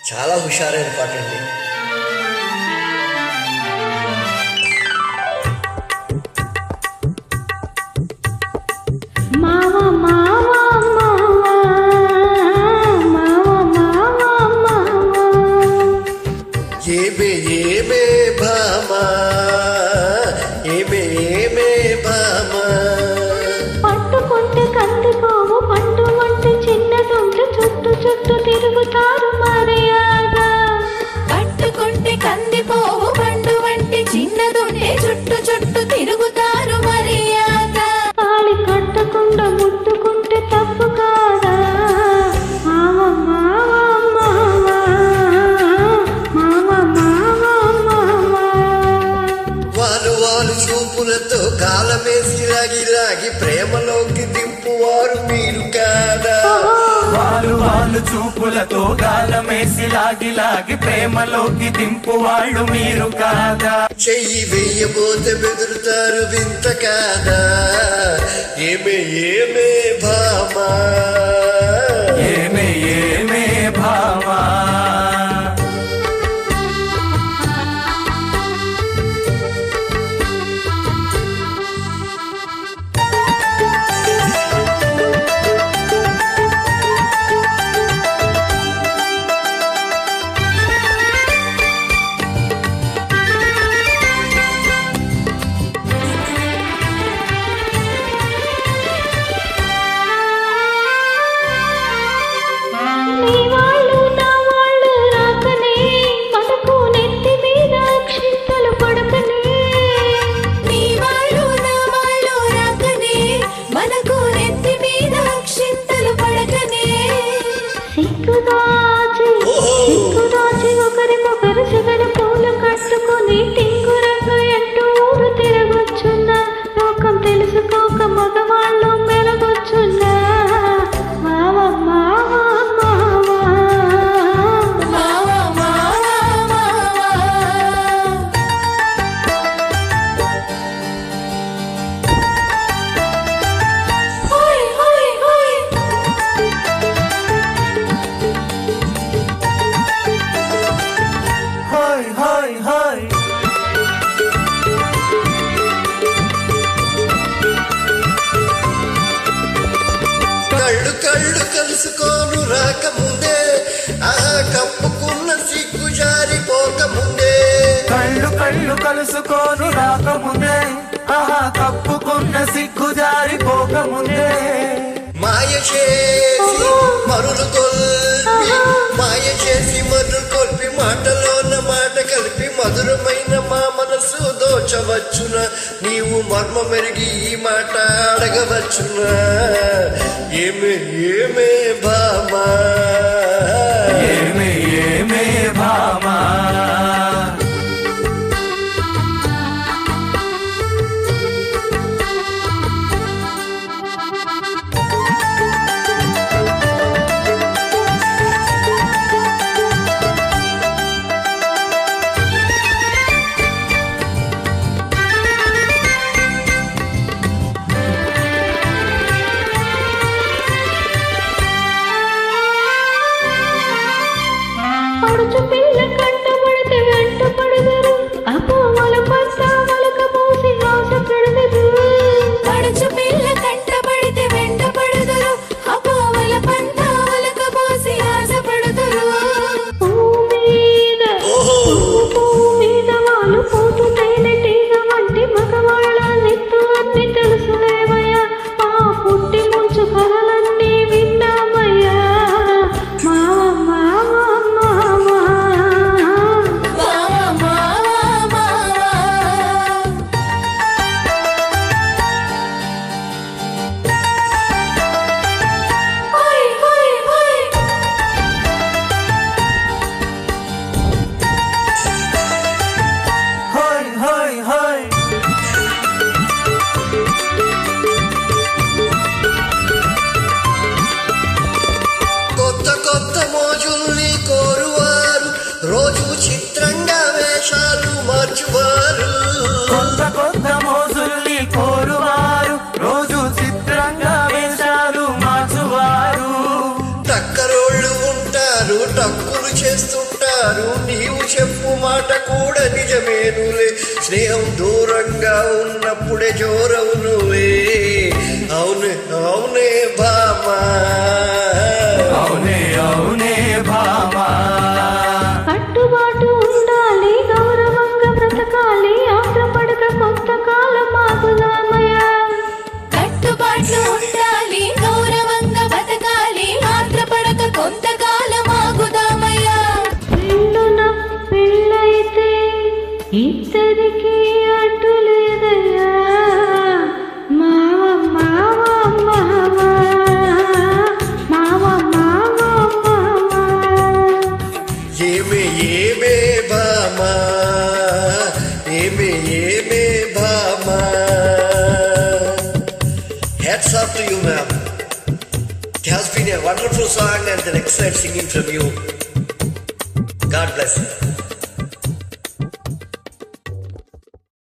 చాలా హుషారైన పాట అండి మావా మావా మావా మావా మావా మావా ఏమే ఏమే భామా ఏమే ఏమే భామా పట్టుకుంటే కందిపోవు పండు వంటి చిన్నదుంటే చుట్టు చుట్టూ తిరుగుతారు మర్యాదా పట్టుకుంటే కందిపోవు పండు వంటి చిన్నదుండే చుట్టు చుట్టు తిరుగుతారు మర్యాద తాళి కట్టకుండా ముట్టుకుంటే తప్పు కాదా మావా మావా మావా మావా మావా మావా వారు వారు చూపులతో కాలమేసి లాగి లాగి ప్రేమలోకి దింపువారు మీరు కాదా వాళ్ళు వాళ్ళు చూపులతో గాలమేసి లాగి లాగి ప్రేమలోకి దింపు వాళ్ళు మీరు కాదా చెయ్యి వెయ్యబోతే బెదురుతారు వింత కాదా ఏమే ఏమే భామా ఏమే ఏమే భామా నీ వాళ్ళు నా వాళ్ళు రాకనే మనకు నెత్తి మీద అక్షింతలు పడకనే నీ వాళ్ళు నా వాళ్ళు రాకనే మనకు నెత్తి మీద అక్షింతలు పడకనే సిగ్గుదాచి ఓహో. సిగ్గుదాచి ఒకరికొకరు సిగడ పూలు కట్టుకొని టింగురంగు ఎట్టు ఊరు తిరగొచ్చున్నా లోకం తెలుసుకోక మగవాళ్ళు మెలగొచ్చున్నా మావా మావా మావా మావా మావా మావా హోయ్ హోయ్ హోయ్ హాయ్ హాయ్ హాయ్ కళ్ళు కళ్ళు కలుసుకోను రాకముందే ఆ కప్పుకున్న సిగ్గు జారిపోకముందే కళ్ళు కళ్ళు కలుసుకోను రాకముందే ఆహా కప్పుకున్న సిగ్గు జారిపోకముందే మాయ చేసి మరులు కొల్పి మాయ చేసి మరులు కొల్పి మాటలోన మాట కలిపి మధురమైన మా మనసు దోచవచ్చున నీవు మర్మ మెరిగి ఈ మాట అడగవచ్చునా ఏమే ఏమే భామా ఏమే ఏమే భామా పడుచు పిల్ల కంటపడితే వెంట పడదరు అపోవల పట్ట వలక పోసి ఆశ పెడదరు పడుచు పిల్ల కంటపడితే వెంట పడుదురు అపోవల పంట వలక పోసి ఆశపడుదురు పువ్వు మీద ఓహో పువ్వు మీద వాళ్ళు పోతు తేనెటీగ వంటి మగవాళ్ళ నెత్తు అన్ని తెలుసులేవయ్యా మా పుట్టి ముంచు కలలన్నీ విన్నామయ్యా మావ మావ మావ చేస్తుంటారు నీవు చెప్పు మాట కూడా నిజమేనులే స్నేహం దూరంగా ఉన్నప్పుడే జోరవునులే అవునే అవునే బామా అవునే అవునే భామా కట్టుబాటు ఉండాలి గౌరవంగా బ్రతకాలి ఆత్రపడక కొంతకాలం ఆగుదామయ్యా కట్టుబాట్లు ఉండాలి గౌరవంగా బతకాలి ఆత్రపడక కొంతకాలం ఆగుదామయ్యా పెళ్ళున పెళ్ళైతే ఇద్దరికి అడ్డు లేదయ్యా మావ మావ మావ మావ మావ మావ ఏమే ఏమే బామా ఏమే ఏమే బామా Hats off to you, ma'am. It has been a wonderful song and an excellent singing from you. God bless you.